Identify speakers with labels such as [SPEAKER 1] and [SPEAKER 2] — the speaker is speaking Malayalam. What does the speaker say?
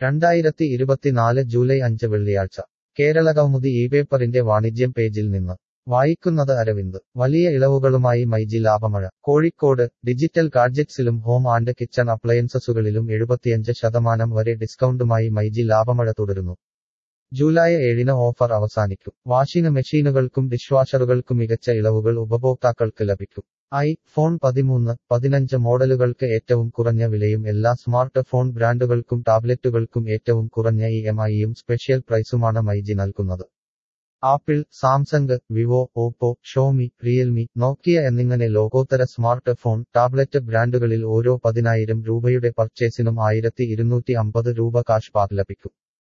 [SPEAKER 1] രണ്ടായിരത്തി ഇരുപത്തിനാല് ജൂലൈ അഞ്ച് വെള്ളിയാഴ്ച കേരളകൗമുദി ഈ പേപ്പറിന്റെ വാണിജ്യം പേജിൽ നിന്ന് വായിക്കുന്നത് അരവിന്ദ് വലിയ ഇളവുകളുമായി മൈജി ലാഭമഴ കോഴിക്കോട് ഡിജിറ്റൽ ഗാഡ്ജറ്റ്സിലും ഹോം ആൻഡ് കിച്ചൺ അപ്ലയൻസസുകളിലും എഴുപത്തിയഞ്ച് ശതമാനം വരെ ഡിസ്കൗണ്ടുമായി മൈജി ലാഭമഴ തുടരുന്നു ജൂലൈ ഏഴിന് ഓഫർ അവസാനിക്കും വാഷിംഗ് മെഷീനുകൾക്കും ഡിഷ്വാഷറുകൾക്കും മികച്ച ഇളവുകൾ ഉപഭോക്താക്കൾക്ക് ലഭിക്കും ഐ ഫോൺ പതിമൂന്ന് പതിനഞ്ച് മോഡലുകൾക്ക് ഏറ്റവും കുറഞ്ഞ വിലയും എല്ലാ സ്മാർട്ട് ഫോൺ ബ്രാൻഡുകൾക്കും ടാബ്ലറ്റുകൾക്കും ഏറ്റവും കുറഞ്ഞ ഇ എം ഐയും സ്പെഷ്യൽ പ്രൈസുമാണ് മൈജി നൽകുന്നത് Apple Samsung Vivo Oppo Xiaomi Realme Nokia എന്നിങ്ങനെ ലോകോത്തര സ്മാർട്ട് ഫോൺ ടാബ്ലറ്റ് ബ്രാൻഡുകളിൽ ഓരോ പതിനായിരം രൂപയുടെ പർച്ചേസിനും ആയിരത്തി ഇരുന്നൂറ്റി അമ്പത് രൂപ കാഷ് ബാക്ക് ലഭിക്കും